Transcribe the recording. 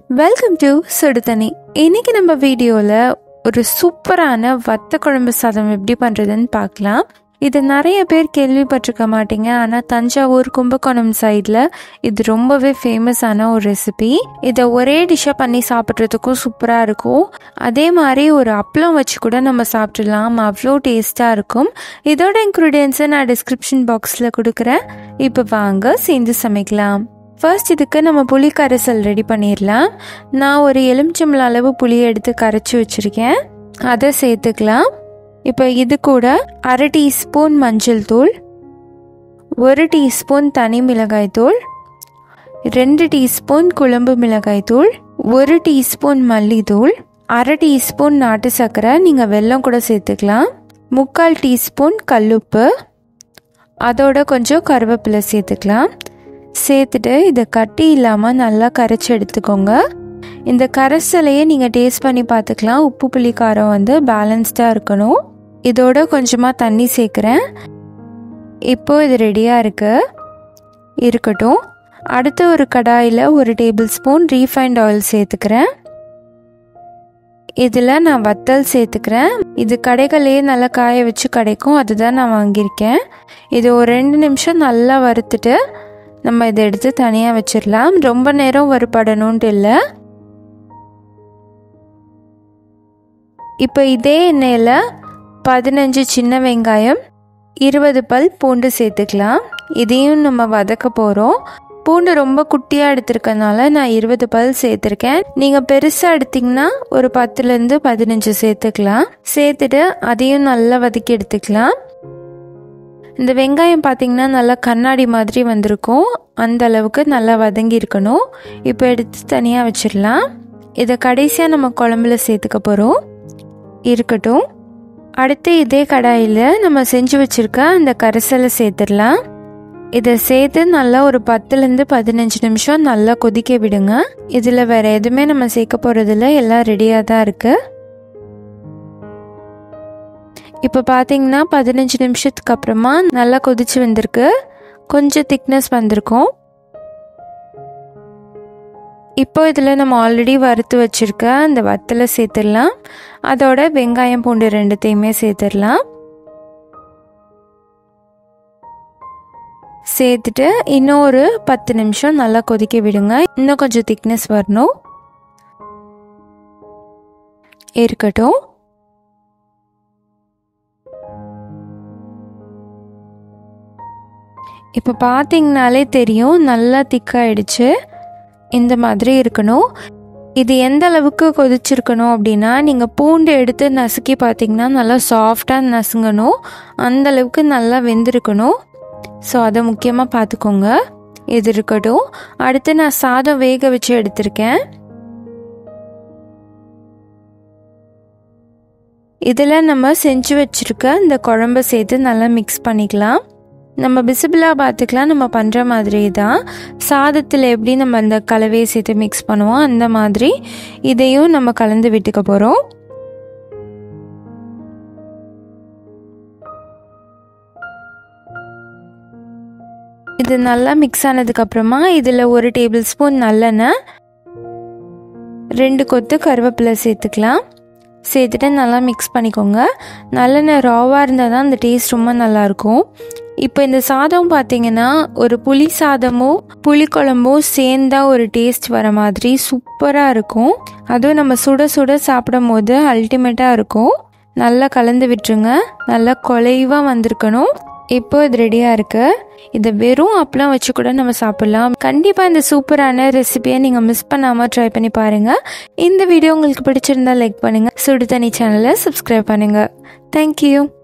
welcome to சுடுதண்ணி இன்னைக்கு நம்ம வீடியோவில் ஒரு சூப்பரான வத்த குழம்பு சாதம் எப்படி பண்ணுறதுன்னு பார்க்கலாம் இது நிறைய பேர் கேள்விப்பட்டிருக்க மாட்டீங்க ஆனால் தஞ்சாவூர் கும்பகோணம் சைடில் இது ரொம்பவே ஃபேமஸான ஒரு ரெசிபி இதை ஒரே டிஷ்ஷாக பண்ணி சாப்பிட்றதுக்கும் சூப்பராக இருக்கும் அதே மாதிரி ஒரு அப்பளம் வச்சு கூட நம்ம சாப்பிட்றலாம் அவ்வளோ டேஸ்ட்டாக இருக்கும் இதோட இன்க்ரீடியன்ஸை நான் டிஸ்கிரிப்ஷன் பாக்ஸில் கொடுக்குறேன் இப்போ வாங்க சேர்ந்து சமைக்கலாம் ஃபர்ஸ்ட் இதுக்கு நம்ம புளி கரைசல் ரெடி பண்ணிடலாம் நான் ஒரு எலுமிச்சம்பழம் அளவு புளியை எடுத்து கரைச்சி வச்சுருக்கேன் அதை சேர்த்துக்கலாம் இப்போ இது கூட அரை டீஸ்பூன் மஞ்சள் தூள் ஒரு டீஸ்பூன் தனி மிளகாய் தூள் ரெண்டு டீஸ்பூன் குழம்பு மிளகாய் தூள் ஒரு டீஸ்பூன் மல்லித்தூள் அரை டீஸ்பூன் நாட்டு சர்க்கரை நீங்கள் வெல்லம் கூட சேர்த்துக்கலாம் முக்கால் டீஸ்பூன் கல்லுப்பு அதோட கொஞ்சம் கருவேப்பிலை சேர்த்துக்கலாம் சேர்த்துட்டு இதை கட்டி இல்லாமல் நல்லா கரைச்சி எடுத்துக்கோங்க இந்த கரைசலையே நீங்கள் டேஸ்ட் பண்ணி பார்த்துக்கலாம் உப்பு புளி காரம் வந்து பேலன்ஸ்டாக இருக்கணும் இதோட கொஞ்சமாக தண்ணி சேர்க்குறேன் இப்போ இது ரெடியாக இருக்கு இருக்கட்டும் அடுத்து ஒரு கடாயில் ஒரு டேபிள் ஸ்பூன் ரீஃபைண்ட் ஆயில் சேர்த்துக்கிறேன் இதில் நான் வத்தல் சேர்த்துக்கிறேன் இது கடைகள்லேயே நல்லா காய வச்சு கிடைக்கும் அதுதான் நான் வாங்கியிருக்கேன் இது ஒரு ரெண்டு நிமிஷம் நல்லா வறுத்துட்டு நம்ம இதை எடுத்து தனியாக வச்சிடலாம் ரொம்ப நேரம் வறுபடணுன்ட்டு இல்லை இப்போ இதே எண்ணெயில் பதினஞ்சு சின்ன வெங்காயம் இருபது பல் பூண்டு சேர்த்துக்கலாம் இதையும் நம்ம வதக்க போகிறோம் பூண்டு ரொம்ப குட்டியாக எடுத்திருக்கனால நான் இருபது பல் சேர்த்துருக்கேன் நீங்கள் பெருசாக எடுத்திங்கன்னா ஒரு பத்துலேருந்து பதினஞ்சு சேர்த்துக்கலாம் சேர்த்துட்டு அதையும் நல்லா வதக்கி எடுத்துக்கலாம் இந்த வெங்காயம் பார்த்திங்கன்னா நல்லா கண்ணாடி மாதிரி வந்திருக்கும் அந்த அளவுக்கு நல்லா வதங்கி இருக்கணும் இப்போ எடுத்து தனியாக வச்சிடலாம் இதை கடைசியாக நம்ம குழம்புல சேர்த்துக்க போகிறோம் இருக்கட்டும் அடுத்து இதே கடாயில் நம்ம செஞ்சு வச்சுருக்க அந்த கரைசலை சேர்த்துடலாம் இதை சேர்த்து நல்லா ஒரு பத்துலேருந்து பதினஞ்சு நிமிஷம் நல்லா கொதிக்க விடுங்க இதில் வேறு எதுவுமே நம்ம சேர்க்க போகிறதில்ல எல்லாம் ரெடியாக தான் இருக்குது இப்போ பார்த்தீங்கன்னா பதினஞ்சு நிமிஷத்துக்கு அப்புறமா நல்லா கொதிச்சு வந்திருக்கு கொஞ்சம் திக்னஸ் வந்திருக்கும் இப்போ இதில் நம்ம ஆல்ரெடி வறுத்து வச்சுருக்க அந்த வத்தலை சேர்த்துடலாம் அதோட வெங்காயம் பூண்டு ரெண்டுத்தையுமே சேர்த்துடலாம் சேர்த்துட்டு இன்னும் ஒரு பத்து நிமிஷம் நல்லா கொதிக்க விடுங்க இன்னும் கொஞ்சம் திக்னஸ் வரணும் இருக்கட்டும் இப்போ பார்த்தீங்கனாலே தெரியும் நல்லா திக்காயிடுச்சு இந்த மாதிரி இருக்கணும் இது எந்த அளவுக்கு கொதிச்சிருக்கணும் அப்படின்னா நீங்கள் பூண்டு எடுத்து நசுக்கி பார்த்தீங்கன்னா நல்லா சாஃப்டாக நசுங்கணும் அந்த அளவுக்கு நல்லா வெந்திருக்கணும் ஸோ அதை முக்கியமாக பார்த்துக்கோங்க இது இருக்கட்டும் அடுத்து நான் சாதம் வேக வச்சு எடுத்திருக்கேன் இதில் நம்ம செஞ்சு வச்சுருக்க இந்த குழம்ப சேர்த்து நல்லா மிக்ஸ் பண்ணிக்கலாம் நம்ம பிசிபிளாக பார்த்துக்கலாம் நம்ம பண்ணுற மாதிரி தான் சாதத்தில் எப்படி நம்ம அந்த கலவையை சேர்த்து மிக்ஸ் பண்ணுவோம் அந்த மாதிரி இதையும் நம்ம கலந்து விட்டுக்க போகிறோம் இது நல்லா மிக்ஸ் ஆனதுக்கப்புறமா இதில் ஒரு டேபிள் ஸ்பூன் நல்லெண்ணெய் ரெண்டு கொத்து கருவேப்பிலை சேர்த்துக்கலாம் சேர்த்துட்டு நல்லா மிக்ஸ் பண்ணிக்கோங்க நல்லெண்ணெய் ராவாக இருந்தால் தான் அந்த டேஸ்ட் ரொம்ப நல்லாயிருக்கும் இப்போ இந்த சாதம் பார்த்தீங்கன்னா ஒரு புளி சாதமும் புளி குழம்பும் சேர்ந்தா ஒரு டேஸ்ட் வர மாதிரி சூப்பராக இருக்கும் அதுவும் நம்ம சுட சுட சாப்பிடும் போது அல்டிமேட்டாக இருக்கும் நல்லா கலந்து விட்டுருங்க நல்லா குலைவாக வந்திருக்கணும் இப்போ இது ரெடியாக இருக்குது இதை வெறும் அப்பளம் வச்சு கூட நம்ம சாப்பிட்லாம் கண்டிப்பாக இந்த சூப்பரான ரெசிபியை நீங்கள் மிஸ் பண்ணாமல் ட்ரை பண்ணி பாருங்கள் இந்த வீடியோ உங்களுக்கு பிடிச்சிருந்தா லைக் பண்ணுங்கள் சுடு தண்ணி சேனலை சப்ஸ்கிரைப் பண்ணுங்கள் தேங்க்யூ